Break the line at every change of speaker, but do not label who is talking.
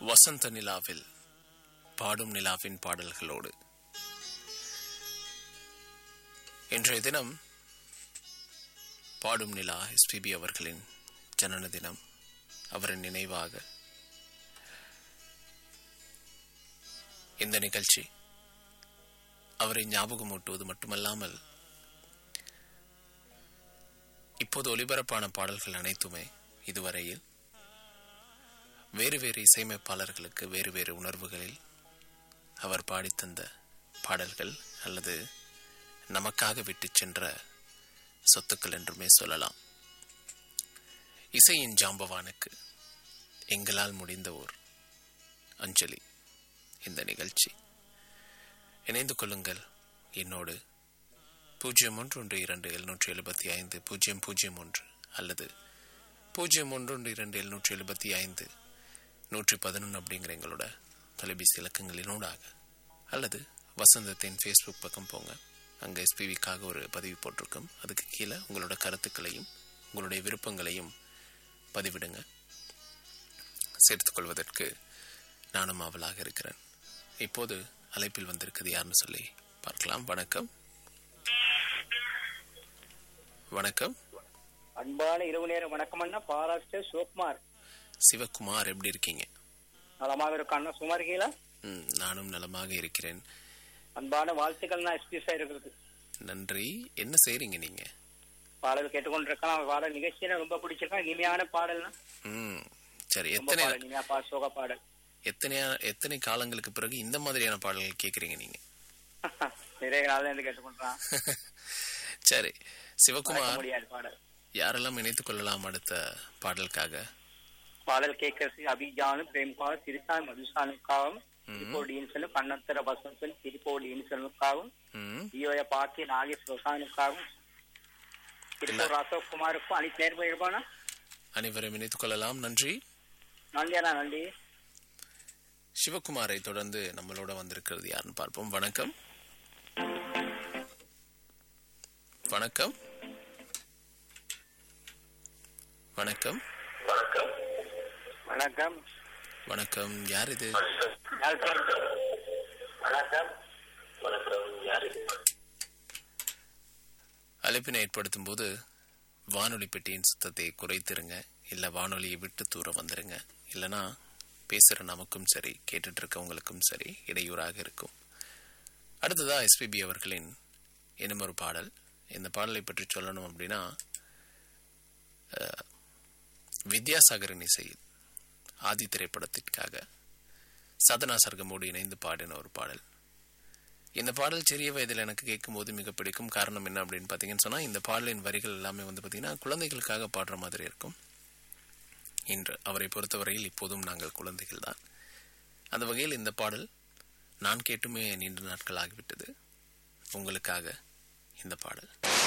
வசந்த நிலாவில் பாடும் நிலாவின் பாடல்களோடு இன்றைய தினம் பாடும் நிலா எஸ்பிபி அவர்களின் ஜனன தினம் அவரின் நினைவாக இந்த நிகழ்ச்சி அவரை ஞாபகமூட்டுவது மட்டுமல்லாமல் இப்போது ஒலிபரப்பான பாடல்கள் அனைத்துமே இதுவரையில் வேறு வேறு இசையமைப்பாளர்களுக்கு வேறு வேறு உணர்வுகளில் அவர் பாடித்தந்த பாடல்கள் அல்லது நமக்காக விட்டுச் சென்ற சொத்துக்கள் என்றுமே சொல்லலாம் இசையின் ஜாம்பவானுக்கு எங்களால் முடிந்த ஓர் அஞ்சலி இந்த நிகழ்ச்சி இணைந்து கொள்ளுங்கள் என்னோடு பூஜ்ஜியம் ஒன்று ஒன்று இரண்டு எழுநூற்றி எழுபத்தி ஐந்து பூஜ்ஜியம் பூஜ்ஜியம் ஒன்று அல்லது பூஜ்ஜியம் ஒன்று ஒன்று இரண்டு எழுநூற்றி எழுபத்தி ஐந்து நூற்றி பதினொன்று அப்படிங்கிற எங்களோட தொலைபேசி இலக்கங்களினூடாக அல்லது வசந்தத்தின் ஃபேஸ்புக் பக்கம் போங்க அங்கே எஸ்பிவிக்காக ஒரு பதிவு போட்டிருக்கோம் அதுக்கு கீழே உங்களோட கருத்துக்களையும் உங்களுடைய விருப்பங்களையும் பதிவிடுங்க சேர்த்துக்கொள்வதற்கு நானும் ஆவலாக இருக்கிறேன் இப்போது அழைப்பில் வந்திருக்கிறது யாருன்னு சொல்லி பார்க்கலாம் வணக்கம் வணக்கம்
அன்பான இரவு நேர வணக்கம் அண்ணா பாராட்டு சிவகுமார்
சிவகுமார் எப்படி இருக்கீங்க
நலமாக இருக்க அண்ணா சுமார் இருக்கீங்களா
ம், நானும் நலமாக இருக்கிறேன்
அன்பான வாழ்த்துக்கள் நான் எஸ்பிஎஸ் இருக்கிறது
நன்றி என்ன செய்றீங்க நீங்க
பாடல் கேட்டுக்கொண்டிருக்கலாம் பாடல் நிகழ்ச்சி எனக்கு ரொம்ப பிடிச்சிருக்கேன் இனிமையான பாடல்னா
ம் சரி
ரொம்ப
எத்தனை
பாடல் இனிமையா பா சோக பாடல்
எத்தனையா எத்தனை காலங்களுக்கு பிறகு இந்த மாதிரியான பாடல்கள் கேக்குறீங்க நீங்க
நிறைய நாள் இருந்து கேட்டுக்கொண்டான்
சரி சிவகுமார்
முடியாது பாடல்
யாரெல்லாம் இணைத்துக் கொள்ளலாம் அடுத்த பாடலுக்காக
பாடல் கேட்கறது அபிஜானும் பிரேம்பால் சிறுசான் மதுசானுக்காகவும் திருப்போடி இன்சலும் கண்ணத்தர வசந்தன் திருப்போடி இன்சலுக்காகவும்
ம்
ஈயோய பாக்கி நாகேஷ் ரோசானுக்காகவும் திருப்பூர் அசோக்குமாருக்கும் அனைத்து நேர்மை இருப்பானா
அனைவரும் இணைத்துக் கொள்ளலாம் நன்றி
நன்றி அண்ணா நன்றி
சிவகுமாரை தொடர்ந்து நம்மளோட வந்திருக்கிறது யாருன்னு பார்ப்போம் வணக்கம் வணக்கம் வணக்கம்
வணக்கம்
வணக்கம் யார் இது
வணக்கம்
அழைப்பினை ஏற்படுத்தும் போது வானொலி பெட்டியின் சத்தத்தை குறைத்திருங்க இல்ல வானொலியை விட்டு தூர வந்துருங்க இல்லனா பேசுற நமக்கும் சரி கேட்டுட்டு இருக்கவங்களுக்கும் சரி இடையூறாக இருக்கும் அடுத்ததா எஸ்பிபி அவர்களின் இன்னும் ஒரு பாடல் இந்த பாடலை பற்றி சொல்லணும் அப்படின்னா அஹ், வித்யாசாகரின் இசையில் ஆதி திரைப்படத்திற்காக சதனா சர்க்கமோடு இணைந்து பாடின ஒரு பாடல் இந்த பாடல் சிறிய வயதில் எனக்கு கேட்கும்போது மிக பிடிக்கும் காரணம் என்ன அப்படின்னு பார்த்தீங்கன்னு சொன்னால் இந்த பாடலின் வரிகள் எல்லாமே வந்து பார்த்தீங்கன்னா குழந்தைகளுக்காக பாடுற மாதிரி இருக்கும் இன்று அவரை பொறுத்தவரையில் இப்போதும் நாங்கள் குழந்தைகள் தான் அந்த வகையில் இந்த பாடல் நான் கேட்டுமே நீண்ட நாட்கள் ஆகிவிட்டது உங்களுக்காக இந்த பாடல்